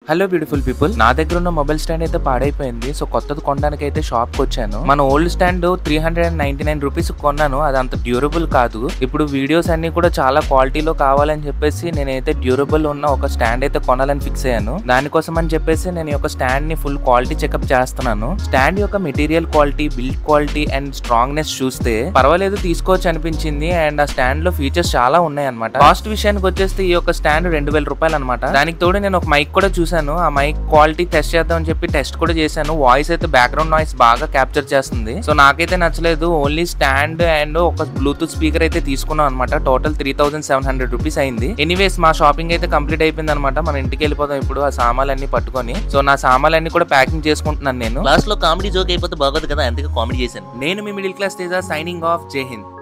hello beautiful people నా దగ్గర ఉన్న మొబైల్ స్టాండ్ అయితే పాడైపోయింది సో కొత్తది కొనడానికి అయితే షాప్ కి వచ్చాను మన old stand three hundred and ninety nine rupees కొన్నాను అది అంత డ్యూరబుల్ కాదు ఇప్పుడు వీడియోస్ అన్ని కూడా చాలా క్వాలిటీలో కావాలని చెప్పేసి నేనైతే డ్యూరబుల్ ఉన్న ఒక స్టాండ్ అయితే కొనాలని ఫిక్స్ అయ్యాను దానికోసం అని చెప్పేసి నేను ఈ యొక్క స్టాండ్ ని ఫుల్ క్వాలిటీ చెకప్ చేస్తున్నాను స్టాండ్ యొక్క material quality build quality and strongness చూస్తే పర్వాలేదు తీసుకోవచ్చు అనిపించింది అండ్ ఆ స్టాండ్ లో ఫీచర్స్ చాలా ఉన్నాయి అనమాట కాస్ట్ విషయానికి వచ్చేస్తే ఈ యొక్క స్టాండ్ రెండు వేల రూపాయలు అనమాట దానికి తోడు నేను ఒక మైక్ కూడా చూసాను ఆ మైక్ క్వాలిటీ టెస్ట్ చేద్దాం అని చెప్పి టెస్ట్ కూడా చేశాను వాయిస్ అయితే బ్యాక్గ్రౌండ్ నాయిస్ బాగా క్యాప్చర్ చేస్తుంది సో నాకైతే నచ్చలేదు ఓన్లీ స్టాండ్ అండ్ ఒక బ్లూటూత్ స్పీకర్ అయితే తీసుకున్నాం అనమాట total three thousand seven hundred rupees అయింది ఎనీవేస్ మా షాపింగ్ అయితే కంప్లీట్ అయిపోయింది అనమాట మన ఇంటికి వెళ్ళిపోదాం ఇప్పుడు ఆ సామాన్లన్నీ పట్టుకొని సో నా సామాన్లన్నీ కూడా ప్యాకింగ్ చేసుకుంటున్నాను నేను లాస్ట్ లో కామెడీ జోక్ అయిపోతే బాగోదు కదా అందుకే కామెడీ చేశాను నేను మీ middle class Teja signing off Jai Hind